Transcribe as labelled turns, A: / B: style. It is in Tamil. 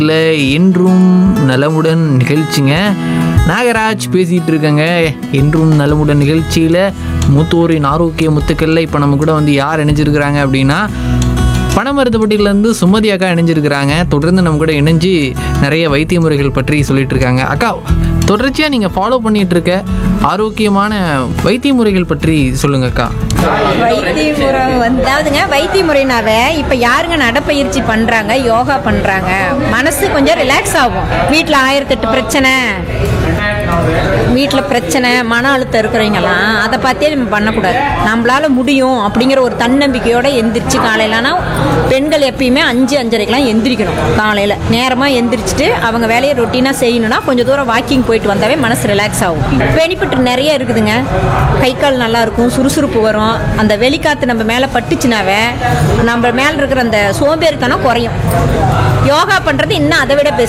A: இல்லை என்றும் நலமுடன் நிகழ்ச்சிங்க நாகராஜ் பேசிகிட்டு இருக்கேங்க என்றும் நலமுடன் நிகழ்ச்சியில் மூத்தோரின் ஆரோக்கிய முத்துக்களில் இப்போ நம்ம கூட வந்து யார் இணைஞ்சிருக்கிறாங்க அப்படின்னா பணமருத்துப்பட்டியிலேருந்து சுமதி அக்கா இணைஞ்சிருக்கிறாங்க தொடர்ந்து நம்ம கூட இணைஞ்சு நிறைய வைத்திய முறைகள் பற்றி சொல்லிட்டு இருக்காங்க அக்கா தொடர்ச்சியாக நீங்கள் ஃபாலோ பண்ணிட்டு இருக்க ஆரோக்கியமான வைத்திய முறைகள் பற்றி சொல்லுங்க அக்கா
B: வைத்திய முறை வந்து அதாவதுங்க வைத்திய முறைனாவே இப்போ யாருங்க நடைப்பயிற்சி பண்ணுறாங்க யோகா பண்ணுறாங்க மனசு கொஞ்சம் ரிலாக்ஸ் ஆகும் வீட்டில் ஆயிரத்தெட்டு பிரச்சனை வீட்டில் பிரச்சனை மன அழுத்தம் இருக்கிறவங்கலாம் அதை பார்த்தே நம்ம பண்ணக்கூடாது நம்மளால முடியும் அப்படிங்கிற ஒரு தன்னம்பிக்கையோட எந்திரிச்சு காலையிலனா பெண்கள் எப்பயுமே அஞ்சு அஞ்சரைக்கெல்லாம் எந்திரிக்கணும் காலையில் நேரமாக எந்திரிச்சிட்டு அவங்க வேலையை ரொட்டீனாக செய்யணும்னா கொஞ்சம் தூரம் வாக்கிங் போயிட்டு வந்தாவே மனசு ரிலாக்ஸ் ஆகும் பெனிஃபிட் நிறைய இருக்குதுங்க கை கால் நல்லா இருக்கும் சுறுசுறுப்பு வரும் அந்த வெளிக்காத்து நம்ம மேலே பட்டுச்சுனாவே நம்ம மேலே இருக்கிற அந்த சோம்பேறித்தனம் குறையும் யோகா பண்ணுறது இன்னும் அதை விட பெஸ்ட்